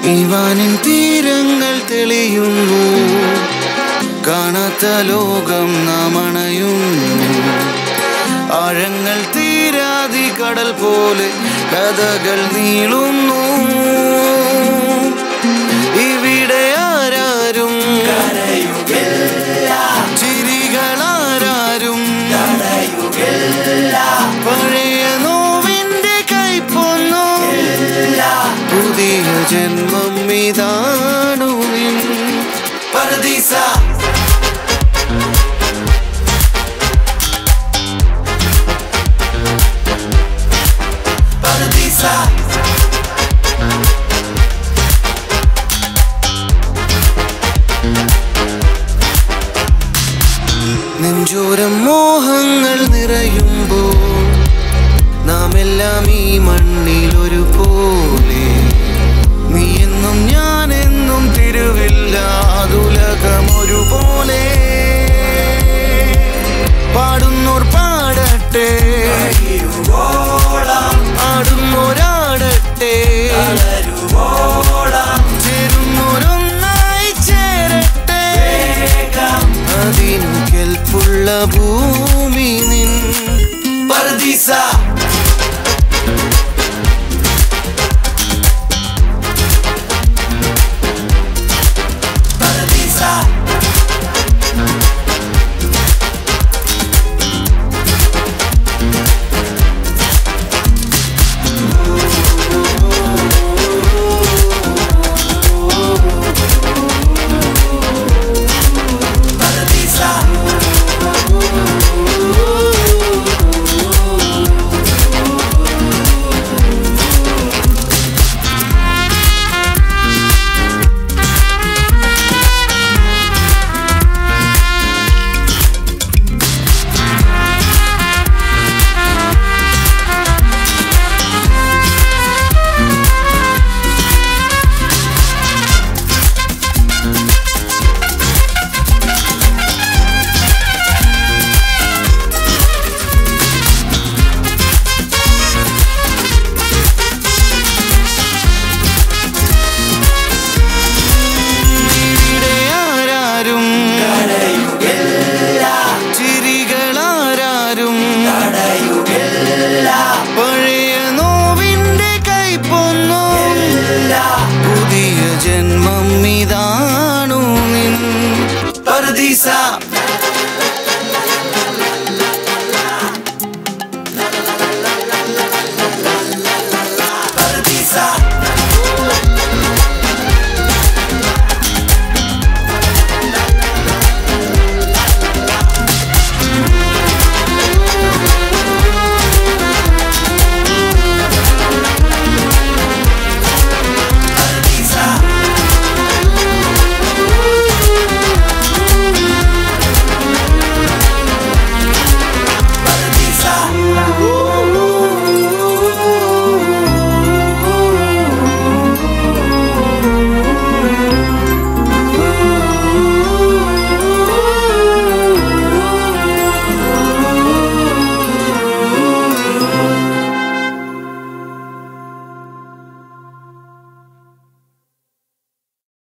ഇവാനിൻ തീരങ്ങൾ തെളിയുന്നു കാണാത്ത ലോകം നാം അണയുന്നു ആഴങ്ങൾ തീരാതി കടൽ പോലെ കഥകൾ നീളുന്നു ഇവിടെ ആരാരും ചിരികളാരും പഴയ നോവിന്റെ കൈപ്പൊന്നു പുതിയ ജന്മം ഇതാണു നിൻ പരദീസ പരദീസ നെഞ്ചോരം മോഹങ്ങൾ നിറയുമ്പോൾ നാം എല്ലാം ഈ മണ്ണിൽ ഒരുപോലെ നീ എന്നും ഞാൻ എന്നും തിരുവില്ലാതുലകം ഒരുപോലെ പാടുന്നോർ പാ